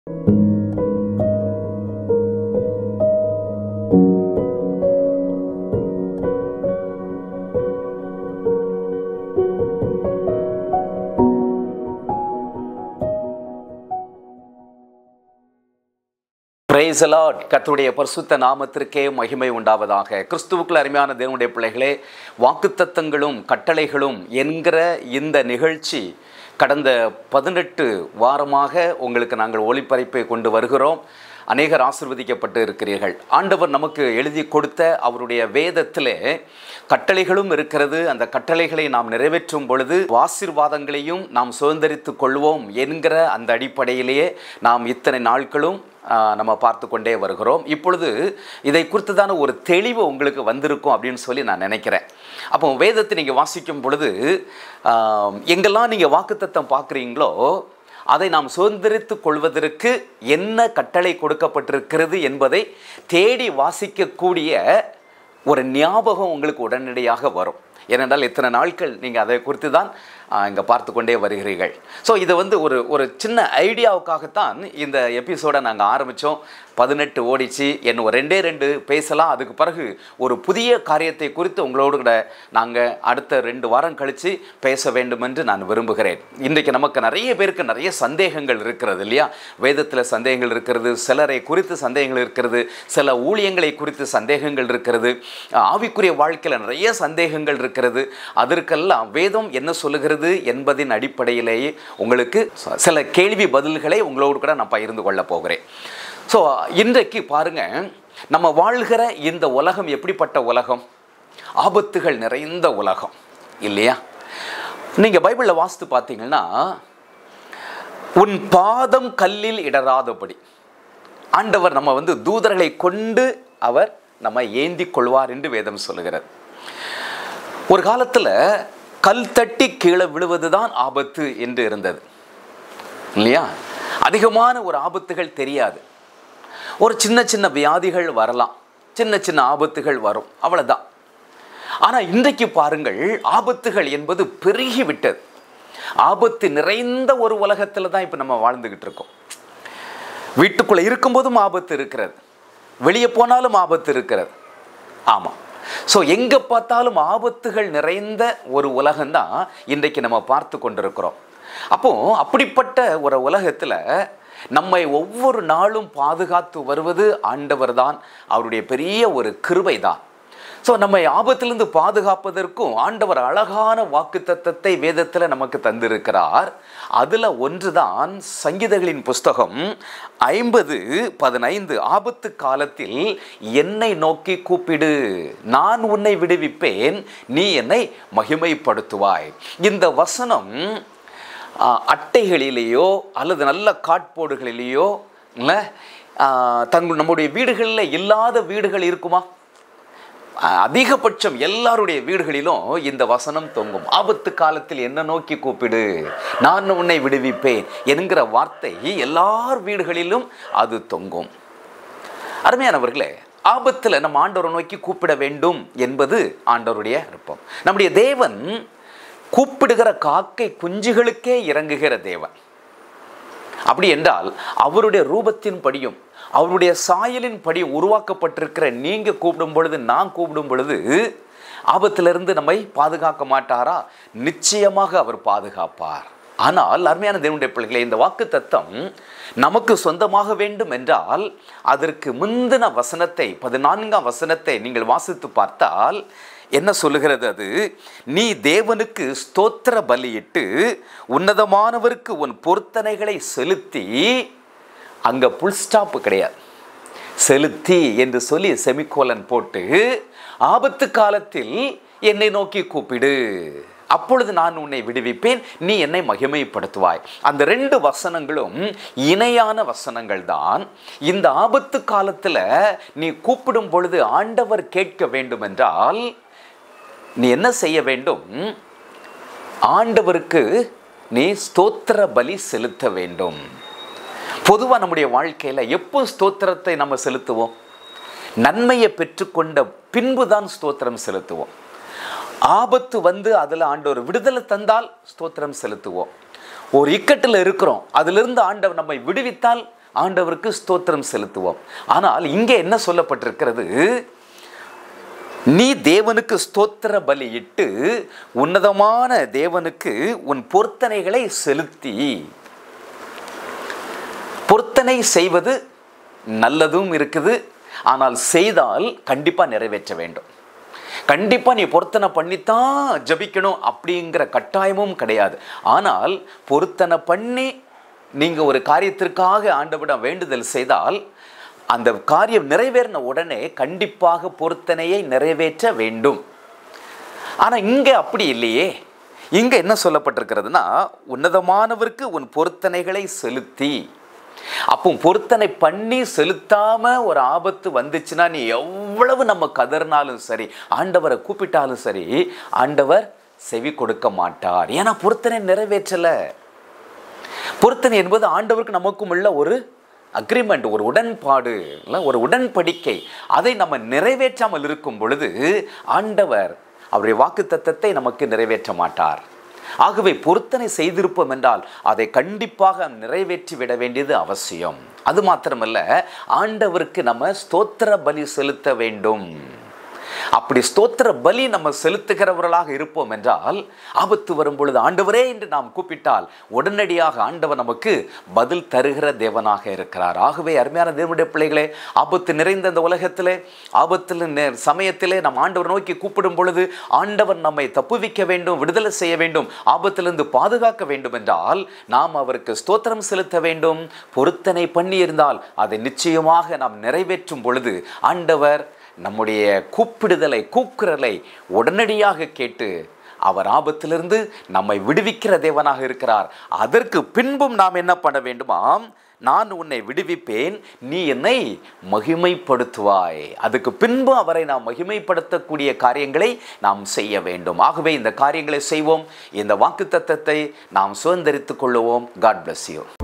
price Lord கர்த்தருடைய பரிசுத்த நாமத்திற்கே மகிமை உண்டாவதாக கிறிஸ்துவுக்குள் அருமையான தேவனுடைய பிள்ளைகளே வாக்குத்தத்தங்களும் கட்டளைகளும் என்கிற இந்த நிகழ்ச்சி கடந்த பதினெட்டு வாரமாக உங்களுக்கு நாங்கள் ஒளிபரப்பை கொண்டு வருகிறோம் அநேகர் ஆசிர்வதிக்கப்பட்டு இருக்கிறீர்கள் ஆண்டவர் நமக்கு எழுதி கொடுத்த அவருடைய வேதத்திலே கட்டளைகளும் இருக்கிறது அந்த கட்டளைகளை நாம் நிறைவேற்றும் பொழுது ஆசீர்வாதங்களையும் நாம் சுதந்திரித்து கொள்வோம் என்கிற அந்த அடிப்படையிலேயே நாம் இத்தனை நாட்களும் ஆ, நம்ம பார்த்து கொண்டே வருகிறோம் இப்பொழுது இதை குறித்துதான ஒரு தெளிவு உங்களுக்கு வந்திருக்கும் அப்படின்னு சொல்லி நான் நினைக்கிறேன் அப்போ வேதத்தை நீங்கள் வாசிக்கும் பொழுது ஆ, எங்கெல்லாம் நீங்கள் வாக்குத்தத்தம் பார்க்குறீங்களோ அதை நாம் சுதந்திரித்து கொள்வதற்கு என்ன கட்டளை கொடுக்கப்பட்டிருக்கிறது என்பதை தேடி வாசிக்கக்கூடிய ஒரு ஞாபகம் உங்களுக்கு உடனடியாக வரும் ஏனென்றால் இத்தனை நாட்கள் நீங்கள் அதை குறித்து தான் இங்கே பார்த்து கொண்டே வருகிறீர்கள் ஸோ இது வந்து ஒரு ஒரு சின்ன ஐடியாவுக்காகத்தான் இந்த எபிசோடை நாங்கள் ஆரம்பித்தோம் பதினெட்டு ஓடிச்சு என்ன ஒரு ரெண்டே ரெண்டு பேசலாம் அதுக்கு பிறகு ஒரு புதிய காரியத்தை குறித்து உங்களோடு கூட நாங்கள் அடுத்த ரெண்டு வாரம் கழித்து பேச வேண்டும் என்று நான் விரும்புகிறேன் இன்றைக்கு நமக்கு நிறைய பேருக்கு நிறைய சந்தேகங்கள் இருக்கிறது இல்லையா வேதத்தில் சந்தேகங்கள் இருக்கிறது சிலரை குறித்து சந்தேகங்கள் இருக்கிறது சில ஊழியங்களை குறித்து சந்தேகங்கள் இருக்கிறது ஆவிக்குரிய வாழ்க்கையில் நிறைய சந்தேகங்கள் இருக்கிறது அதற்கெல்லாம் வேதம் என்ன சொல்லுகிறது என்பதின் அடிப்படையிலேயே உங்களுக்கு ச- சில கேள்வி பதில்களை உங்களோடு கூட நான் பகிர்ந்து கொள்ள போகிறேன் ஸோ இன்றைக்கு பாருங்க நம்ம வாழ்கிற இந்த உலகம் எப்படிப்பட்ட உலகம் ஆபத்துகள் நிறைந்த உலகம் இல்லையா நீங்கள் பைபிளில் வாசித்து பார்த்தீங்கன்னா உன் பாதம் கல்லில் இடராதபடி ஆண்டவர் நம்ம வந்து தூதர்களை கொண்டு அவர் நம்ம ஏந்தி கொள்வார் என்று வேதம் சொல்லுகிறது ஒரு காலத்தில் கல் தட்டி கீழே விழுவது தான் ஆபத்து என்று இருந்தது இல்லையா அதிகமான ஒரு ஆபத்துகள் தெரியாது ஒரு சின்ன சின்ன வியாதிகள் வரலாம் சின்ன சின்ன ஆபத்துகள் வரும் அவ்வளவுதான் ஆனால் இன்றைக்கு பாருங்கள் ஆபத்துகள் என்பது பெருகி விட்டது ஆபத்து நிறைந்த ஒரு உலகத்தில் தான் இப்போ நம்ம வாழ்ந்துக்கிட்டு இருக்கோம் வீட்டுக்குள்ளே இருக்கும்போதும் ஆபத்து இருக்கிறது வெளியே போனாலும் ஆபத்து இருக்கிறது ஆமாம் ஸோ எங்கே பார்த்தாலும் ஆபத்துகள் நிறைந்த ஒரு உலகம்தான் இன்றைக்கு நம்ம பார்த்து கொண்டிருக்கிறோம் அப்போ அப்படிப்பட்ட ஒரு உலகத்தில் நம்மை ஒவ்வொரு நாளும் பாதுகாத்து வருவது ஆண்டவர் தான் அவருடைய பெரிய ஒரு கிருபை தான் ஸோ நம்மை ஆபத்திலிருந்து பாதுகாப்பதற்கும் ஆண்டவர் அழகான வாக்குத்தத்தத்தை வேதத்தில் நமக்கு தந்திருக்கிறார் அதில் ஒன்றுதான் சங்கீதங்களின் புஸ்தகம் ஐம்பது பதினைந்து ஆபத்து காலத்தில் என்னை நோக்கி கூப்பிடு நான் உன்னை விடுவிப்பேன் நீ என்னை மகிமைப்படுத்துவாய் இந்த வசனம் ஆ, அட்டைகளிலேயோ அல்லது நல்ல காட்போர்டுகளிலேயோ இல்லை தங்கள் நம்முடைய வீடுகளில் இல்லாத வீடுகள் இருக்குமா அஹ் அதிகபட்சம் எல்லாருடைய வீடுகளிலும் இந்த வசனம் தொங்கும் ஆபத்து காலத்தில் என்ன நோக்கி கூப்பிடு நான் உன்னை விடுவிப்பேன் என்கிற வார்த்தை எல்லார் வீடுகளிலும் அது தொங்கும் அருமையானவர்களே ஆபத்தில் நம்ம ஆண்டவரை நோக்கி கூப்பிட வேண்டும் என்பது ஆண்டவருடைய விருப்பம் நம்முடைய தேவன் கூப்பிடுகிற காக்கை குஞ்சுகளுக்கே இறங்குகிற தேவன் அப்படி என்றால் அவருடைய ரூபத்தின் படியும் அவருடைய சாயலின் படி உருவாக்கப்பட்டிருக்கிற நீங்க கூப்பிடும் பொழுது நான் கூப்பிடும் பொழுது ஆபத்திலிருந்து நம்மை பாதுகாக்க மாட்டாரா நிச்சயமாக அவர் பாதுகாப்பார் ஆனால் அருமையான தேவனுடைய பிள்ளைகளே இந்த வாக்கு தத்தம் நமக்கு சொந்தமாக வேண்டும் என்றால் அதற்கு முந்தின வசனத்தை பதினான்காம் வசனத்தை நீங்கள் வாசித்து பார்த்தால் என்ன சொல்லுகிறது அது நீ தேவனுக்கு ஸ்தோத்திர பலியிட்டு உன்னதமானவருக்கு உன் பொருத்தனைகளை செலுத்தி அங்கே புல் ஸ்டாப்பு கிடையாது செலுத்தி என்று சொல்லி செமிகோலன் போட்டு ஆபத்து காலத்தில் என்னை நோக்கி கூப்பிடு அப்பொழுது நான் உன்னை விடுவிப்பேன் நீ என்னை மகிமைப்படுத்துவாய் அந்த ரெண்டு வசனங்களும் இணையான வசனங்கள் தான் இந்த ஆபத்து காலத்தில் நீ கூப்பிடும் பொழுது ஆண்டவர் கேட்க வேண்டும் என்றால் நீ என்ன செய்ய வேண்டும் ஆண்டவருக்கு நீ ஸ்தோத்திர பலி செலுத்த வேண்டும் பொதுவாக நம்முடைய வாழ்க்கையில் எப்போ ஸ்தோத்திரத்தை நம்ம செலுத்துவோம் நன்மையை பெற்றுக்கொண்ட பின்பு தான் ஸ்தோத்திரம் செலுத்துவோம் ஆபத்து வந்து அதில் ஆண்டவர் விடுதலை தந்தால் ஸ்தோத்திரம் செலுத்துவோம் ஒரு இக்கட்டில் இருக்கிறோம் அதிலிருந்து ஆண்டவர் நம்மை விடுவித்தால் ஆண்டவருக்கு ஸ்தோத்திரம் செலுத்துவோம் ஆனால் இங்கே என்ன சொல்லப்பட்டிருக்கிறது நீ தேவனுக்கு ஸ்தோத்திர பலியிட்டு உன்னதமான தேவனுக்கு உன் பொருத்தனைகளை செலுத்தி பொருத்தனை செய்வது நல்லதும் இருக்குது ஆனால் செய்தால் கண்டிப்பாக நிறைவேற்ற வேண்டும் கண்டிப்பாக நீ பொருத்தனை பண்ணித்தான் ஜபிக்கணும் அப்படிங்கிற கட்டாயமும் கிடையாது ஆனால் பொருத்தனை பண்ணி நீங்கள் ஒரு காரியத்திற்காக ஆண்டவிடம் வேண்டுதல் செய்தால் அந்த காரியம் நிறைவேறின உடனே கண்டிப்பாக பொருத்தனையை நிறைவேற்ற வேண்டும் ஆனால் இங்கே அப்படி இல்லையே இங்கே என்ன சொல்லப்பட்டிருக்கிறதுனா உன்னதமானவருக்கு உன் பொருத்தனைகளை செலுத்தி அப்போ பொருத்தனை பண்ணி செலுத்தாம ஒரு ஆபத்து வந்துச்சுன்னா நீ எவ்வளவு நம்ம கதறினாலும் சரி ஆண்டவரை கூப்பிட்டாலும் சரி ஆண்டவர் செவி கொடுக்க மாட்டார் ஏன்னா பொருத்தனை நிறைவேற்றலை பொருத்தனை என்பது ஆண்டவருக்கு நமக்கும் உள்ள ஒரு அக்ரிமெண்ட் ஒரு உடன்பாடு இல்லை ஒரு உடன்படிக்கை அதை நம்ம நிறைவேற்றாமல் இருக்கும் பொழுது ஆண்டவர் அவருடைய வாக்கு தத்தத்தை நமக்கு நிறைவேற்ற மாட்டார் ஆகவே பொருத்தனை செய்திருப்போம் என்றால் அதை கண்டிப்பாக நிறைவேற்றி விட வேண்டியது அவசியம் அது மாத்திரமல்ல ஆண்டவருக்கு நம்ம ஸ்தோத்திர பலி செலுத்த வேண்டும் அப்படி ஸ்தோத்திர பலி நம்ம செலுத்துகிறவர்களாக இருப்போம் என்றால் ஆபத்து வரும் பொழுது ஆண்டவரே என்று நாம் கூப்பிட்டால் உடனடியாக ஆண்டவர் நமக்கு பதில் தருகிற தேவனாக இருக்கிறார் ஆகவே அருமையான தேவனுடைய பிள்ளைகளே ஆபத்து நிறைந்த இந்த உலகத்திலே ஆபத்தில் நே- சமயத்திலே நம் ஆண்டவர் நோக்கி கூப்பிடும் பொழுது ஆண்டவர் நம்மை தப்புவிக்க வேண்டும் விடுதலை செய்ய வேண்டும் ஆபத்திலிருந்து பாதுகாக்க வேண்டும் என்றால் நாம் அவருக்கு ஸ்தோத்திரம் செலுத்த வேண்டும் பொருத்தனை பண்ணியிருந்தால் அதை நிச்சயமாக நாம் நிறைவேற்றும் பொழுது ஆண்டவர் நம்முடைய கூப்பிடுதலை கூக்குரலை உடனடியாக கேட்டு அவர் ஆபத்திலிருந்து நம்மை விடுவிக்கிற தேவனாக இருக்கிறார் அதற்கு பின்பும் நாம் என்ன பண்ண வேண்டுமாம் நான் உன்னை விடுவிப்பேன் நீ என்னை மகிமைப்படுத்துவாய் அதுக்கு பின்பு அவரை நாம் மகிமைப்படுத்தக்கூடிய காரியங்களை நாம் செய்ய வேண்டும் ஆகவே இந்த காரியங்களை செய்வோம் இந்த வாக்குத்தத்தத்தை நாம் சுதந்திரித்துக் கொள்ளுவோம் காட் bless you